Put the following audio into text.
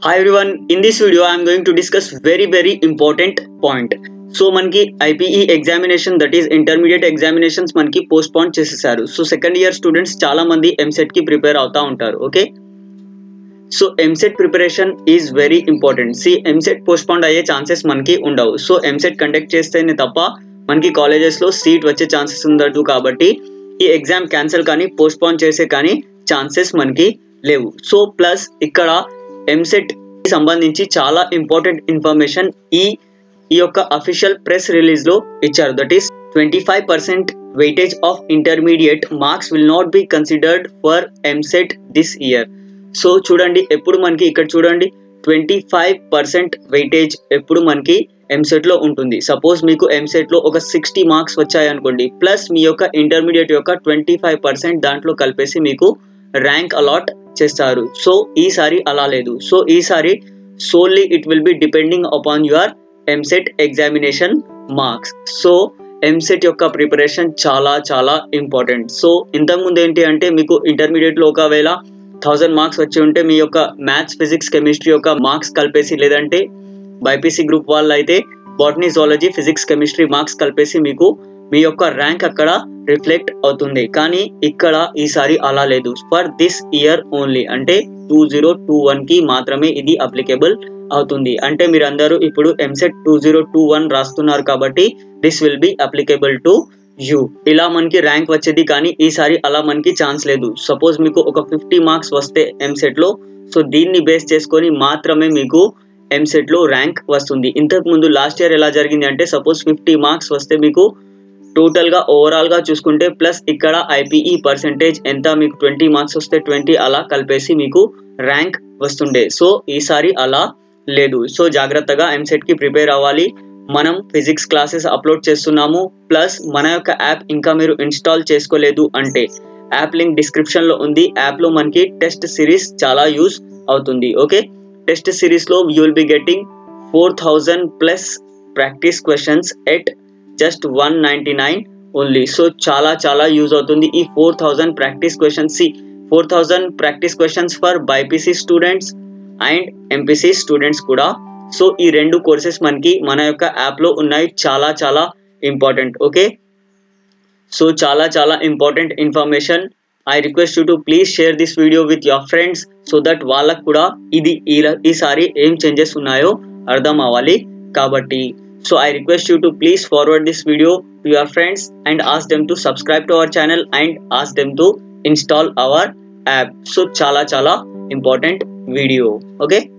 hi everyone in this video I'm going to discuss very very important point so మనకి IPE examination that is intermediate examinations మనకి post చేసేసారు so second year students చాలా మంది ఎంసెట్ కి prepare అవుతా ఉంటారు okay so EAMCET preparation is very important see EAMCET post అయ్యే chances మనకి ఉండవు సో ఎంసెట్ కండక్ట్ చేస్తేనే తప్ప మనకి కాలేజెస్ లో సీట్ వచ్చే ఛాన్సెస్ ఉండదు కాబట్టి ఈ ఎగ్జామ్ క్యాన్సిల్ కానీ పోస్ట్ పోన్ చేసే కానీ ఛాన్సెస్ మనకి లేవు సో ప్లస్ ఇక్కడ ఎంసెట్ సంబంధించి చాలా ఇంపార్టెంట్ ఇన్ఫర్మేషన్ ఈ ఈ యొక్క అఫీషియల్ ప్రెస్ రిలీజ్ లో ఇచ్చారు that is twenty five percent weightage of intermediate marks will not be considered for EAMCET this year so చూడండి ఎప్పుడు మనకి ఇక్కడ చూడండి ట్వంటీ ఫైవ్ పర్సెంట్ వెయిటేజ్ ఎప్పుడు మనకి ఎంసెట్ లో ఉంటుంది సపోజ్ మీకు ఎంసెట్ లో ఒక సిక్స్టీ మార్క్స్ వచ్చాయి అనుకోండి ప్లస్ మీ యొక్క ఇంటర్మీడియట్ యొక్క ట్వంటీ ఫైవ్ పర్సెంట్ దాంట్లో కలిపేసి మీకు ర్యాంక్ అలాట్ చేస్తారు సో ఈసారి అలా లేదు సో ఈసారి solely it will be depending upon your EAMCET examination marks so EAMCET యొక్క ప్రిపరేషన్ చాలా చాలా ఇంపార్టెంట్ సో ఇంతకుముందు ఏంటి అంటే మీకు ఇంటర్మీడియట్లో ఒకవేళ థౌజండ్ మార్క్స్ వచ్చి ఉంటే మీ యొక్క మ్యాథ్స్ ఫిజిక్స్ కెమిస్ట్రీ యొక్క మార్క్స్ కలిపేసి లేదంటే బైపీసీ గ్రూప్ వాళ్ళు అయితే botany zoology physics chemistry marks కలిపేసి మీకు మీ యొక్క ర్యాంక్ అక్కడ రిఫ్లెక్ట్ అవుతుంది కానీ ఇక్కడ ఈసారి అలా లేదు ఫర్ దిస్ ఇయర్ ఓన్లీ అంటే టూ జీరో టూ వన్ కి మాత్రమే ఇది అప్లికేబుల్ అవుతుంది అంటే మీరు అందరూ ఇప్పుడు EAMCET two zero two one రాస్తున్నారు కాబట్టి this will be applicable to you ఇలా మనకి ర్యాంక్ వచ్చేది కానీ ఈసారి అలా మనకి ఛాన్స్ లేదు సపోజ్ మీకు ఒక ఫిఫ్టీ మార్క్స్ వస్తే ఎంసెట్ లో సో దీన్ని బేస్ చేసుకొని మాత్రమే మీకు ఎంసెట్ లో ర్యాంక్ వస్తుంది ఇంతకు ముందు లాస్ట్ ఇయర్ ఎలా జరిగింది అంటే సపోజ్ ఫిఫ్టీ మార్క్స్ వస్తే మీకు టోటల్ గా ఓవరాల్ గా చూసుకుంటే ప్లస్ ఇక్కడ ఐపీఈ పర్సెంటేజ్ ఎంత మీకు ట్వంటీ మార్క్స్ వస్తే ట్వంటీ అలా కలిపేసి మీకు ర్యాంక్ వస్తుండే సో ఈసారి అలా లేదు సో జాగ్రత్తగా ఎంసెట్ కి ప్రిపేర్ అవ్వాలి మనం ఫిజిక్స్ క్లాసెస్ అప్లోడ్ చేస్తున్నాము ప్లస్ మన యొక్క యాప్ ఇంకా మీరు ఇన్స్టాల్ చేసుకోలేదు అంటే యాప్ లింక్ డిస్క్రిప్షన్ లో ఉంది యాప్ లో మనకి టెస్ట్ సిరీస్ చాలా యూజ్ అవుతుంది ఓకే టెస్ట్ సిరీస్ లో you will be getting four thousand plus practice questions at just one ninety nine only so చాలా చాలా యూజ్ అవుతుంది ఈ ఫోర్ థౌజండ్ ప్రాక్టీస్ క్వశ్చన్స్ సి four thousand practice questions for BiPC students and MPC students కూడా so ఈ రెండు courses మనకి మన యొక్క యాప్లో ఉన్నాయి చాలా చాలా ఇంపార్టెంట్ ఓకే సో చాలా చాలా important information I request you to please share this video with your friends so that వాళ్ళకు కూడా ఇది ఈసారి ఏం చేంజెస్ ఉన్నాయో అర్థం అవ్వాలి కాబట్టి so I request you to please forward this video to your friends and ask them to subscribe to our channel and ask them to install our app so చాలా చాలా ఇంపార్టెంట్ వీడియో ఓకే